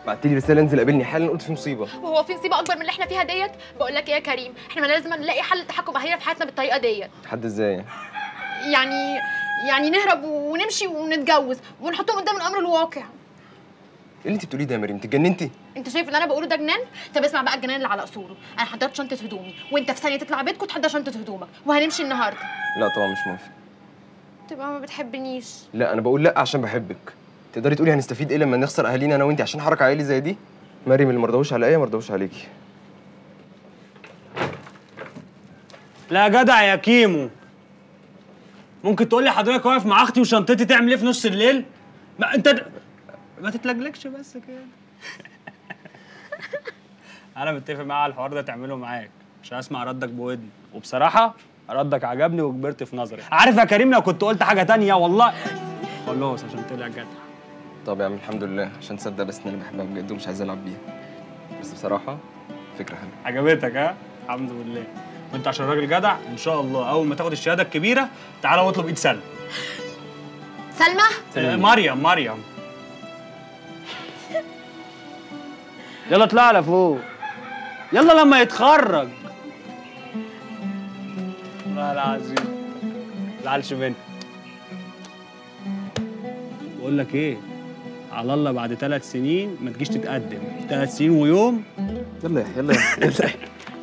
بعت لي رساله انزل قابلني حالا قلت في مصيبه وهو في مصيبه اكبر من اللي احنا فيها ديت بقول لك ايه يا كريم احنا ما لازم نلاقي حل للتحكم اهالينا في حياتنا بالطريقه ديت حد ازاي يعني يعني نهرب ونمشي ونتجوز ونحطهم قدام الامر الواقع ايه اللي انت بتقوليه ده يا مريم انت اتجننتي انت شايف اللي انا بقوله ده جنان طب اسمع بقى الجنان اللي على اصوله انا حضرت شنطه هدومي وانت في ثانيه تطلع بيتكم تحضر شنطه هدومك وهنمشي النهارده لا طبعا مش موافق تبقى ما بتحبنيش لا انا بقول لا عشان بحبك تقدري تقولي هنستفيد ايه لما نخسر اهالينا انا وانت عشان حركه عائلي زي دي مريم اللي مرضوش عليا مرضوش عليكي لا جدع يا كيمو ممكن تقول لي حضرتك واقف مع اختي وشنطتي تعمل ايه في نص الليل ما انت د... ما تتلجلجش بس كده انا متفق معاه على الحوار ده تعمله معاك عشان اسمع ردك بودني وبصراحه ردك عجبني وكبرت في نظري عارف يا كريم لو كنت قلت حاجه تانية والله خلاص عشان طلع جدع طب يا عم الحمد لله عشان تصدق بس ان انا بحبها بجد ومش عايز العب بيها بس بصراحه فكره حلوه عجبتك ها الحمد لله وانت عشان راجل جدع ان شاء الله اول ما تاخد الشهاده الكبيره تعالى واطلب ايد سلمى سلمى آه، مريم مريم يلا اطلع لها فوق يلا لما يتخرج والله العظيم زعلش مني بقول لك ايه على الله بعد ثلاث سنين ما تجيش تتقدم ثلاث سنين ويوم يلا يا يلا يا يلا يا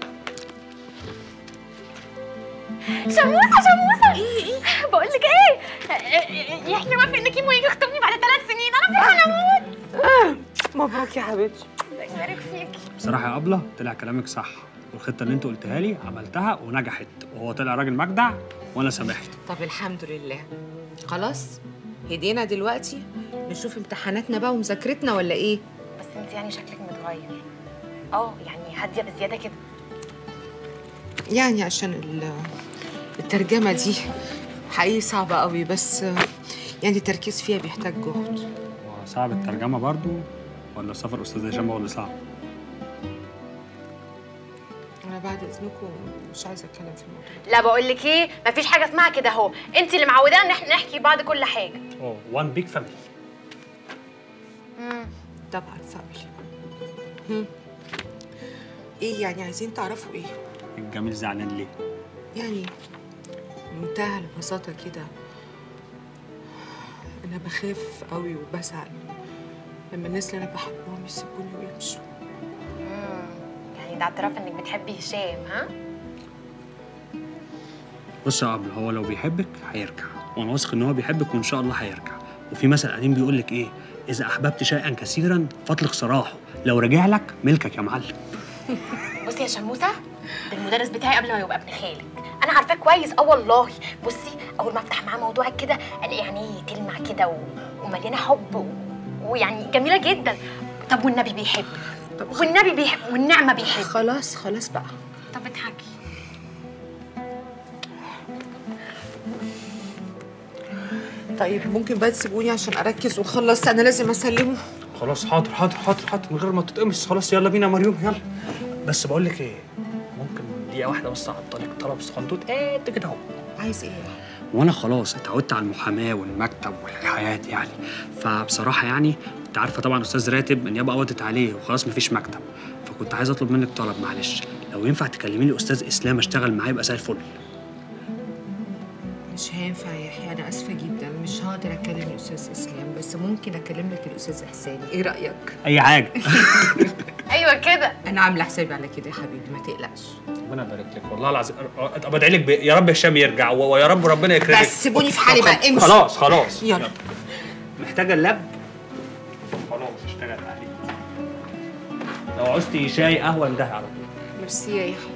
شموسه شموسه بقول لك ايه احنا موافق ان كيمو يجي يخطبني بعد ثلاث سنين انا فرحانه اموت مبروك يا حبيبتي الله يبارك فيكي بصراحه يا ابله طلع كلامك صح والخطه اللي انت قلتها لي عملتها ونجحت وهو طلع راجل مجدع وانا سامحت طب الحمد لله خلاص هدينا دلوقتي نشوف امتحاناتنا بقى ومذاكرتنا ولا ايه بس انت يعني شكلك متغير اه يعني هاديه بزياده كده يعني عشان ال- الترجمة دي حقيقي صعبة قوي بس يعني التركيز فيها بيحتاج جهد هو صعب الترجمه برضو ولا سفر استاذ هشام هو اللي صعب أنا بعد إذنكم مش عايزة أتكلم في الموضوع لا بقول لك ايه مفيش حاجه اسمها كده اهو انت اللي معودانا ان احنا نحكي لبعض كل حاجه اه وان بيج فاميلي طبعا فاميلي هم. إيه يعني عايزين تعرفوا إيه؟ الجميل زعلان ليه يعني بمنتهى البساطة كده أنا بخاف قوي وبزعل لما الناس اللي أنا بحبهم يسيبوني ويمشوا يعني ده اعتراف انك بتحبي هشام ها بص يا قبل هو لو بيحبك هيرجع وانا واثق ان هو بيحبك وان شاء الله هيرجع وفي مثل قديم بيقول لك ايه اذا احببت شيئا كثيرا فاطلق سراحه لو رجع لك ملكك يا معلم بصي يا شموسه ده المدرس بتاعي قبل ما يبقى ابن خالك انا عارفاه كويس اه والله بصي اول ما افتح معاه موضوع كده الاقي عينيه تلمع كده و... ومليانه حب و... ويعني جميله جدا طب والنبي بيحب والنبي بيحب والنعمه بيحب خلاص خلاص بقى طب اضحكي طيب ممكن بقى تسيبوني عشان أركز وأخلص أنا لازم أسلمه خلاص حاضر حاضر حاضر حاضر من غير ما تتقمص خلاص يلا بينا يا مريم يلا بس بقول لك ايه ممكن دقيقه واحده بس اعطلك طلب صغنطوط قد كده اهو عايز إيه؟ وانا خلاص اتعودت على المحاماه والمكتب والحياه دي يعني فبصراحه يعني انت عارفه طبعا استاذ راتب النيابه قبضت عليه وخلاص مفيش مكتب فكنت عايز اطلب منك طلب معلش لو ينفع تكلمي لي استاذ اسلام اشتغل معاه يبقى زي الفل مش هينفع يا يحيى أنا آسفة جدا مش هقدر أكلم الأستاذ إسلام بس ممكن أكلم لك الأستاذ إحسان إيه رأيك؟ اي حاجه ايوه كده أنا عاملة حسابي على كده يا حبيبي ما تقلقش ربنا يبارك لك والله العظيم طب ادعي لك ب- يا رب هشام يرجع و- ويا رب ربنا يكرمك بس سيبوني في حالي بقى امشي خلاص خلاص يلا محتاجه اللاب خلاص اشتغل عليه لو عوزتي شاي قهوه انده على طول ميرسي يا يحيى